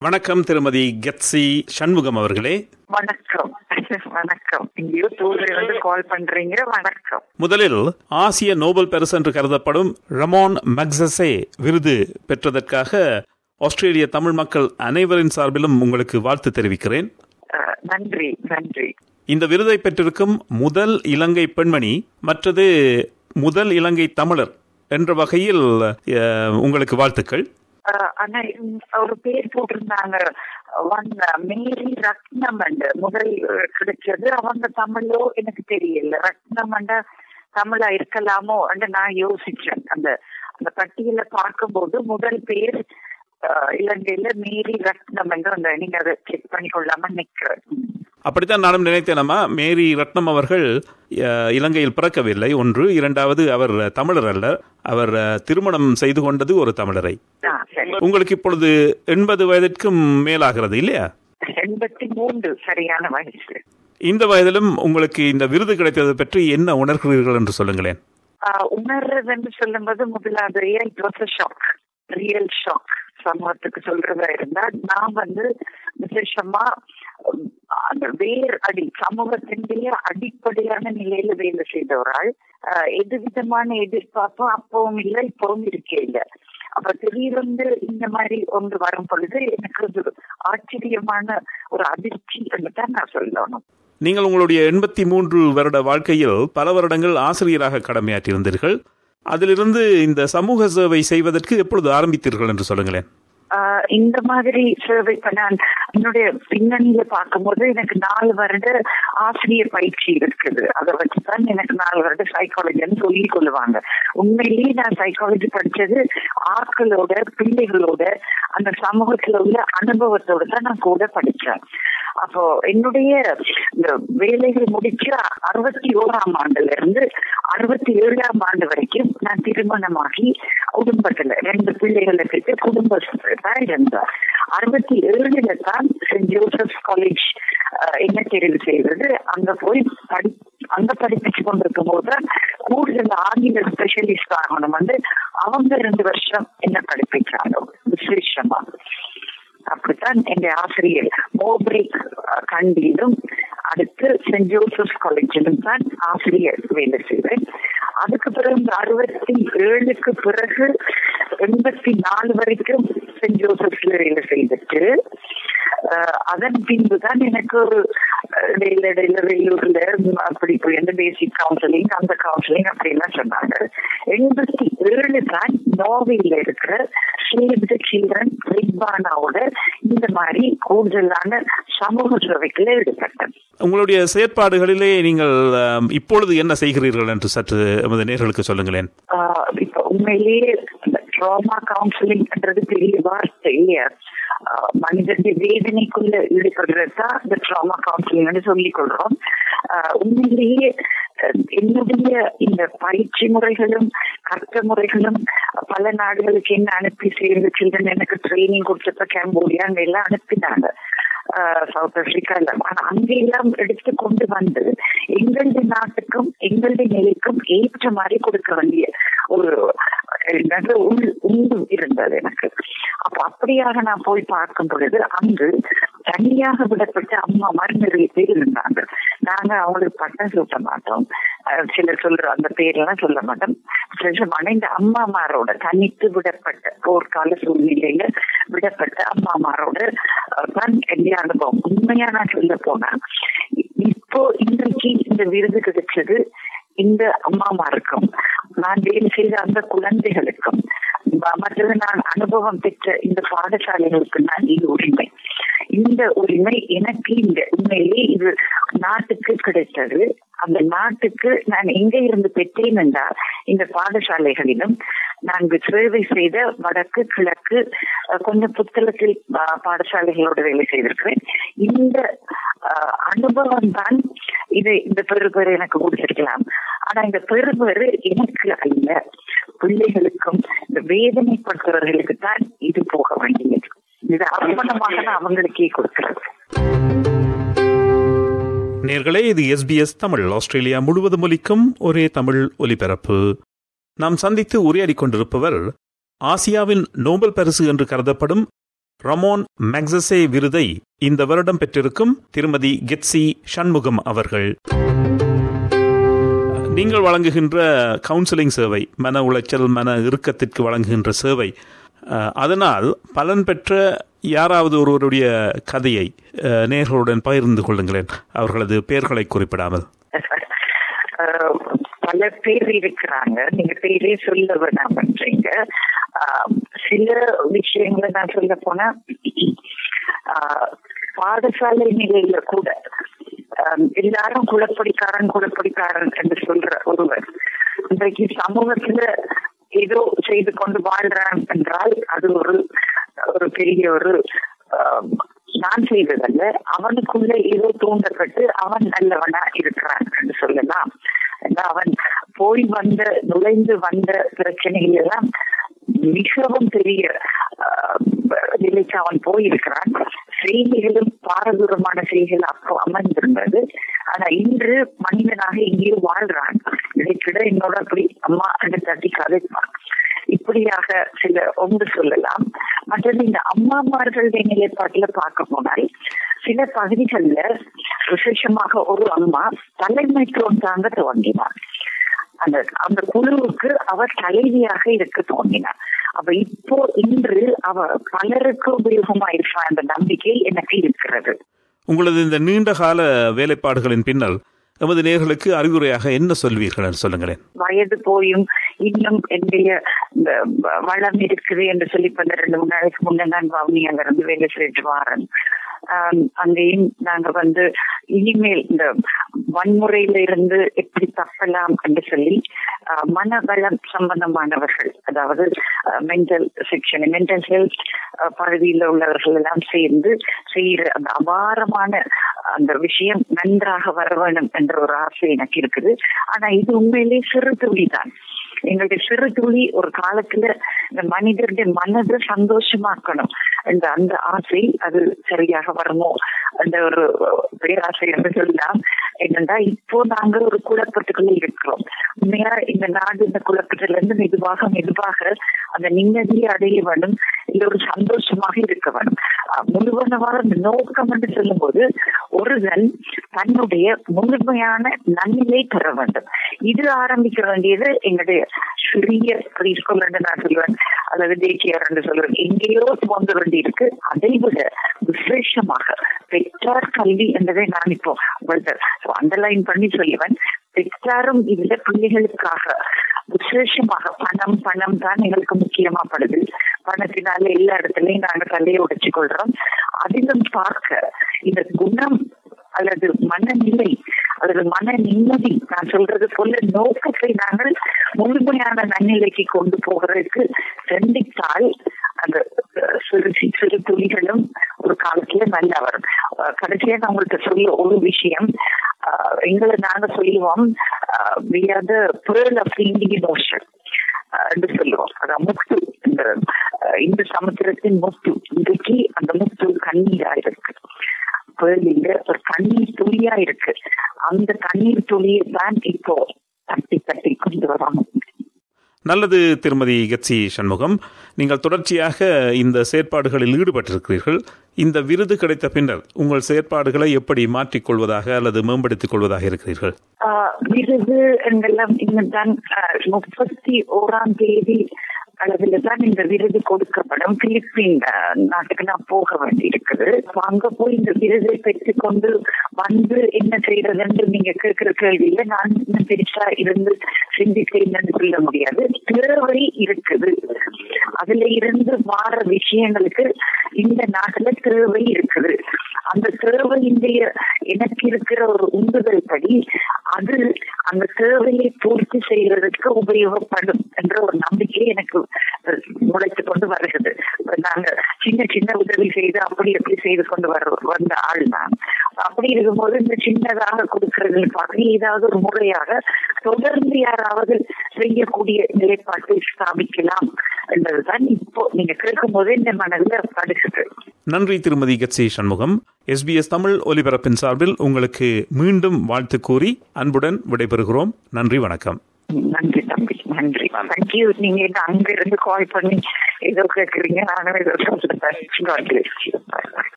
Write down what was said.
வணக்கம் திருமதி கெட்சி சண்முகம் அவர்களே வணக்கம் வணக்கம் இங்கேயோ தூரில் இருந்து கால் பண்றீங்க வணக்கம் முதலில் ஆசிய நோபல் பரிசு என்று கருதப்படும் ரமோன் மக்சஸே விருது பெற்றதற்காக ஆஸ்திரேலிய தமிழ் மக்கள் அனைவரின் சார்பிலும் உங்களுக்கு வாழ்த்து தெரிவிக்கிறேன் அஹ், நன்றி நன்றி இந்த விருதை பெற்றிருக்கும் முதல் இலங்கை பெண்மணி மற்றது முதல் இலங்கை தமிழர் என்ற வகையில் அஹ், உங்களுக்கு வாழ்த்துக்கள் அஹ், ஆனா இந்த ஒரு பேர் போட்டிருந்தாங்க ஒன் மேரி ரத்னமண்ட் முதல் அஹ், கிடைச்சது அவங்க தமிழோ எனக்கு தெரியல ரத்னமண்டா தமிழா இருக்கலாமோ என்று நான் யோசிச்சேன் அந்த அந்த பட்டியலை பார்க்கும்போது முதல் பேர் அஹ், இலங்கையில மேரி ரத்னமண்ட் அந்த நீங்க அதை செக் பண்ணிக்கொள்ளாம நிக்கிறேன் அப்படித்தான் நானும் நினைத்தேனம்மா மேரி ரத்னம் அவர்கள் அஹ், இலங்கையில் பிறக்கவில்லை ஒன்று இரண்டாவது அவர் தமிழர் அல்ல அவர் அஹ், திருமணம் செய்து கொண்டது ஒரு தமிழரை ஆ, சரி உங்களுக்கு இப்பொழுது எண்பது வயதிற்கும் மேலாகிறது இல்லையா எண்பத்தி மூன்று சரியான வயசு இந்த வயதிலும் உங்களுக்கு இந்த விருது கிடைத்தது பற்றி என்ன உணர்கிறீர்கள் என்று சொல்லுங்களேன் ஆஹ் உணர்றது என்று சொல்லும்போது முதலாவது it was shock real shock சமூகத்துக்கு சொல்றதா இருந்தா நான் வந்து விசேஷமா உம், அந்த வேர் அடி சமூகத்தினுடைய அடிப்படையான நிலையில வேலை செய்த ஒரு ஆள் ஆஹ் எது விதமான எதிர்பார்ப்பும் அப்பவும் இல்லை இப்பவும் இருக்கே இல்லை அப்ப திடீரென்று இந்த மாதிரி ஒன்று வரும் பொழுது எனக்கு ஒரு ஆச்சரியமான ஒரு அதிர்ச்சி என்று தான் நான் சொல்லணும் நீங்கள் உங்களுடைய எண்பத்தி மூன்று வருட வாழ்க்கையில் பல வருடங்கள் ஆசிரியராக கடமையாற்றியிருந்தீர்கள் அதிலிருந்து இந்த சமூக சேவை செய்வதற்கு எப்பொழுது ஆரம்பித்தீர்கள் என்று சொல்லுங்களேன் ஆஹ் இந்த மாதிரி சேவை இப்ப நான் என்னுடைய பின்னணியில பார்க்கும்போது எனக்கு நாலு வருட ஆசிரியர் பயிற்சி இருக்குது அதை வச்சுதான் எனக்கு நாலு வருட சைக்காலஜின்னு சொல்லி கொள்ளுவாங்க உண்மையிலேயே நான் சைக்காலஜி படிச்சது ஆட்களோட பிள்ளைகளோட அந்த சமூகத்துல உள்ள அனுபவத்தோட தான் நான் கூட படிச்சேன் அப்போ என்னுடைய இந்த வேலைகள் முடிச்சு அறுபத்தி ஓராம் ஆண்டுல இருந்து அறுபத்தி ஏழாம் ஆண்டு வரைக்கும் நான் திருமணமாகி குடும்பத்துல ரெண்டு பிள்ளைகளை பெற்று குடும்பத்துல தான் இருந்தேன் அறுபத்தி ஏழுல தான் சென்ட் ஜோசப் காலேஜ் என்ன தெரிவு செய்தது அங்க போய் படி அங்க படிப்பிச்சு கொண்டிருக்கும் போது கூடுதல் ஆங்கில ஸ்பெஷலிஸ்ட் ஆகணும் வந்து அவங்க ரெண்டு வருஷம் என்ன படிப்பிச்சாங்க விசேஷமா அப்படித்தான் எங்க ஆசிரியர் மோபிரிக் கண்டியிலும் அடுத்து சென்ட் ஜோசப் காலேஜிலும் தான் ஆசிரியர் வேலை செய்வேன் அதுக்கு பிறகு இந்த அறுபத்தி ஏழுக்கு பிறகு எண்பத்தி நாலு வரைக்கும் சென்ட் ஜோசப்ஸ்ல வேலை செய்துட்டு அஹ், அதன் பின்பு தான் எனக்கு ஒரு அஹ், இடையில இடையில வெளியூர்ல அப்படி போய் அந்த பேசிக் கவுன்சிலிங் அந்த கவுன்சிலிங் அப்படிலாம் சொன்னாங்க எண்பத்தி ஏழு தான் நோவையில இருக்கிற சேவ் த சில்ட்ரன் ரிக்பானாவோட இந்த மாதிரி கூடுதலான சமூக சேவைக்குள்ள ஈடுபட்டேன் உங்களுடைய செயற்பாடுகளிலே நீங்கள் ஆம், இப்பொழுது என்ன செய்கிறீர்கள் என்று சற்று எமது நேர்களுக்கு சொல்லுங்களேன் ஆஹ் இப்ப உண்மையிலேயே இந்த ட்ராமா கவுன்சிலிங்ன்றது பெரிய வார்த்தை இல்லையா ஆஹ் மனிதனுடைய வேதனைக்குள்ள ஈடுபடுறது தான் இந்த ட்ராமா கவுன்சிலிங்னு சொல்லிக் கொள்றோம் ஆஹ் உண்மையிலேயே அஹ் என்னுடைய இந்த பயிற்சி முறைகளும் கற்ற முறைகளும் பல நாடுகளுக்கு என்ன அனுப்பி சேர்ந்து சில்ட்ரன் எனக்கு ட்ரைனிங் கொடுத்தப்ப கேம்போடியா அங்க எல்லாம் அனுப்பினாங்க ஆஹ் சவுத் ஆப்பிரிக்கால ஆனா அங்கெல்லாம் எடுத்து கொண்டு வந்து எங்களுடைய நாட்டுக்கும் எங்களுடைய நிலைக்கும் ஏற்ற மாதிரி கொடுக்க வேண்டிய ஒரு என்னது உள் உண்டு இருந்தது எனக்கு அப்ப அப்படியாக நான் போய் பார்க்கும் பொழுது அங்கு தனியாக விடப்பட்ட அம்மா மாதிரி நிறைய பேர் இருந்தாங்க நாங்க அவங்களுக்கு பட்டம் சூட்ட மாட்டோம் அஹ் சிலர் சொல்ற அந்த பேர்லாம் சொல்ல மாட்டோம் நிஜமான இந்த அம்மாமாரோட தனித்து விடப்பட்ட போர்க்கால சூழ்நிலையில விடப்பட்ட அம்மாமாரோட அஹ், தான் என்னுடைய அனுபவம் உண்மையா நான் சொல்ல போனா இப்போ இன்றைக்கு இந்த விருது கிடைச்சது இந்த அம்மாமாருக்கும் நான் வேலை செய்த அந்த குழந்தைகளுக்கும் ம- மற்றது நான் அனுபவம் பெற்ற இந்த பாடசாலைகளுக்கு நான் இது உரிமை இந்த உரிமை எனக்கு இந்த உண்மையிலே இது நாட்டுக்கு கிடைத்தது அந்த நாட்டுக்கு நான் எங்க இருந்து பெற்றேன் என்றால் இந்த பாடசாலைகளிலும் நான் சேவை செய்த வடக்கு கிழக்கு அஹ், கொஞ்சம் புத்தளத்தில் அஹ், பாடசாலைகளோட வேலை செய்திருக்கிறேன் இந்த அஹ், அனுபவம் தான் இது இந்த பெருபேறு எனக்கு கொடுத்திருக்கலாம் ஆனா இந்த பெருபேறு எனக்கு அல்ல பிள்ளைகளுக்கும் இந்த வேதனைப்படுத்துறவர்களுக்கு தான் இது போக வேண்டியது இது அர்ப்பணமாக நான் அவங்களுக்கே கொடுக்கிறது நேர்களே இது எஸ்பிஎஸ் தமிழ் ஆஸ்திரேலியா முழுவதும் ஒலிக்கும் ஒரே தமிழ் ஒலிபரப்பு நாம் சந்தித்து உரையாடிக் கொண்டிருப்பவர் ஆசியாவின் நோபல் பரிசு என்று கருதப்படும் ரமோன் மேக்சசே விருதை இந்த வருடம் பெற்றிருக்கும் திருமதி கெட்சி சண்முகம் அவர்கள் நீங்கள் வழங்குகின்ற கவுன்சிலிங் சேவை மன உளைச்சல் மன இறுக்கத்திற்கு வழங்குகின்ற சேவை அஹ், அதனால் பலன் பெற்ற யாராவது ஒருவருடைய கதையை அஹ், நேர்களுடன் பகிர்ந்து கொள்ளுங்களேன் அவர்களது பெயர்களை குறிப்பிடாமல் அஹ், பல பேர் இருக்கிறாங்க நீங்க பேரே சொல்ல வேணாம்ன்றீங்க ஆஹ், சில விஷயங்களை நான் சொல்ல போனா ஆஹ், பாடசாலை நிலையில கூட ஆஹ், எல்லாரும் குலப்படிக்காரன் குலப்படிக்காரன் என்று சொல்ற ஒருவர் இன்றைக்கு சமூகத்துல ஏதோ செய்து கொண்டு வாழ்றான் என்றால் அது ஒரு ஒரு பெரிய ஒரு ஆஹ், நான் செய்ததல்ல அவனுக்குள்ள ஏதோ தூண்டப்பட்டு அவன் நல்லவனா இருக்கிறான் என்று சொல்லலாம் ஏன்னா அவன் போய் வந்த நுழைந்து வந்த பிரச்சனைகள் எல்லாம் மிகவும் பெரிய ஆஹ், நிலைக்கு அவன் போயிருக்கிறான் செய்திகளும் பாரதூரமான செய்திகள் அப்போ அமைந்திருந்தது ஆனா இன்று மனிதனாக இங்கேயோ வாழ்றான் இடைக்கிட என்னோட அப்படி அம்மா என்று தட்டி கதைப்பான் இப்படியாக சில ஒன்று சொல்லலாம் மற்றது இந்த அம்மாமார்களுடைய நிலைப்பாட்டுல பார்க்க போனால் சில பகுதிகள்ல விசேஷமாக ஒரு அம்மா தலைமைத்துவம் தாங்க துவங்கினார் அந்த அந்த குழுவுக்கு அவர் தலைவியாக இருக்க தோன்றினார் அப்ப இப்போ இன்று அவ பலருக்கு உபயோகமா இருப்பான் அந்த நம்பிக்கை எனக்கு இருக்கிறது உங்களது இந்த நீண்ட கால வேலைப்பாடுகளின் பின்னல் எமது நேர்களுக்கு அறிவுரையாக என்ன சொல்வீர்கள் என்று சொல்லுங்களேன் வயது போயும் இன்னும் என்னுடைய இந்த வளம் இருக்குது என்று சொல்லி இப்ப இந்த ரெண்டு மூணு நாளைக்கு முன்ன நான் வவுனியால இருந்து வேலை செய்துட்டு வாரேன் ஆஹ் அங்கேயும் நாங்க வந்து இனிமேல் இந்த வன்முறையில இருந்து எப்படி தப்பலாம் என்று சொல்லி ஆஹ் மனவளம் சம்பந்தமானவர்கள் அதாவது மென்டல் செக்ஷன் மென்டல் ஹெல்த் பகுதியில் உள்ளவர்கள் எல்லாம் சேர்ந்து செய்யற அந்த அபாரமான அந்த விஷயம் நன்றாக வர வேண்டும் என்ற ஒரு ஆசை எனக்கு இருக்குது ஆனா இது உண்மையிலேயே சிறு துளி தான் எங்களுடைய சிறு துளி ஒரு காலத்துல இந்த மனிதருடைய மனதை சந்தோஷமாக்கணும் இந்த அந்த ஆசை அது சரியாக வருமோ அந்த ஒரு பேராசை என்று சொல்லலாம் என்னன்னா இப்போ நாங்க ஒரு குழப்பத்துக்குள்ள இருக்கிறோம் உண்மையா இந்த நாடு இந்த குழப்பத்துல இருந்து மெதுவாக மெதுவாக அந்த நிம்மதியை அடைய வேண்டும் இல்ல ஒரு சந்தோஷமாக இருக்க வேண்டும் அஹ் முழுவனவாக அந்த நோக்கம் என்று சொல்லும் போது ஒருவன் தன்னுடைய முழுமையான நன்னிலை பெற வேண்டும் இது ஆரம்பிக்க வேண்டியது எங்களுடைய சிறிய ஸ்கூல் என்று நான் சொல்லுவேன் அல்லது தேக்கியார் என்று சொல்லுவேன் எங்கேயோ போன்ற வேண்டி இருக்கு அதை விட விசேஷமாக பெற்றார் கல்வி என்பதை நான் இப்போ உங்கள்கிட்ட அண்டர்லைன் பண்ணி சொல்லுவேன் பெற்றாரும் இதுல பிள்ளைகளுக்காக விசேஷமாக பணம் பணம் தான் எங்களுக்கு முக்கியமா படுது பணத்தினால எல்லா இடத்துலயும் நாங்க தலையை உடைச்சு கொள்றோம் அதிலும் பார்க்க இந்த குணம் அல்லது மனநிலை அல்லது மன நிம்மதி நான் சொல்றது போல நோக்கத்தை நாங்கள் முழுமையான நன்னிலைக்கு கொண்டு போகிறதுக்கு சிந்தித்தால் அந்த அஹ், சிறு சி- சிறு துளிகளும் ஒரு காலத்துல நல்லா வரும் அஹ், கடைசியா நான் உங்கள்கிட்ட சொல்ல ஒரு விஷயம் அஹ், எங்களை நாங்க சொல்லுவோம் we are the pearl of Indian ocean என்று சொல்லுவோம் அதான் முத்து இந்த அஹ், இந்த சமுத்திரத்தின் முத்து இன்றைக்கு அந்த முத்து கண்ணீரா இருக்கு பேர்லிங்க ஒரு கண்ணீர் துளியா இருக்கு அந்த கண்ணீர் துளியை தான் இப்போ தட்டி தட்டி கொண்டு வராங்க நல்லது திருமதி கட்சி சண்முகம் நீங்கள் தொடர்ச்சியாக இந்த செயற்பாடுகளில் ஈடுபட்டிருக்கிறீர்கள் இந்த விருது கிடைத்த பின்னர் உங்கள் செயற்பாடுகளை எப்படி மாற்றிக்கொள்வதாக அல்லது மேம்படுத்திக் கொள்வதாக இருக்கிறீர்கள் ஆஹ் விருது எங்கெல்லாம் இன்னும் தான் ஆஹ் முப்பத்தி ஓராம் தேதி அளவில் தான் இந்த விருது கொடுக்கப்படும் பிலிப்பீன் ஆஹ் நாட்டுக்கு நான் போக வேண்டி இருக்குது அப்ப அங்க போய் இந்த விருதை பெற்றுக்கொண்டு வந்து என்ன செய்யறதுன்னு நீங்க கேட்கிற கேள்வியில நான் இன்னும் பெருசா இருந்து சிந்திக்கிறேன்னு சொல்ல முடியாது தேவை இருக்குது அதுல இருந்து மாற விஷயங்களுக்கு இந்த நாட்டுல தேவை இருக்குது அந்த தேவையினுடைய எனக்கு இருக்கிற ஒரு உந்துதல் படி அது அந்த தேவையை பூர்த்தி செய்யறதுக்கு உபயோகப்படும் என்ற ஒரு நம்பிக்கை எனக்கு முளைத்து கொண்டு வருகிறது இப்ப நாங்க சின்ன சின்ன உதவி செய்து அப்படி எப்படி செய்து கொண்டு வர வந்த ஆள் நான் அப்படி இருக்கும்போது இந்த சின்னதாக கொடுக்கறது பார்க்க ஏதாவது ஒரு முறையாக தொடர்ந்து யாராவது செய்யக்கூடிய நிலைப்பாட்டை ஸ்தாபிக்கலாம் என்பதுதான் இப்போ நீங்க கேட்கும் போதே இந்த மனதில் படுகிறது நன்றி திருமதி கட்சி சண்முகம் எஸ்பிஎஸ் தமிழ் ஒலிபரப்பின் சார்பில் உங்களுக்கு மீண்டும் வாழ்த்து கூறி அன்புடன் விடைபெறுகிறோம் நன்றி வணக்கம் நன்றி தம்பி நன்றி தேங்க்யூ நீங்க என்ன அங்க இருந்து கால் பண்ணி ஏதோ கேக்குறீங்க நானும் ஏதோ சொல்றேன் God bless you. Bye bye.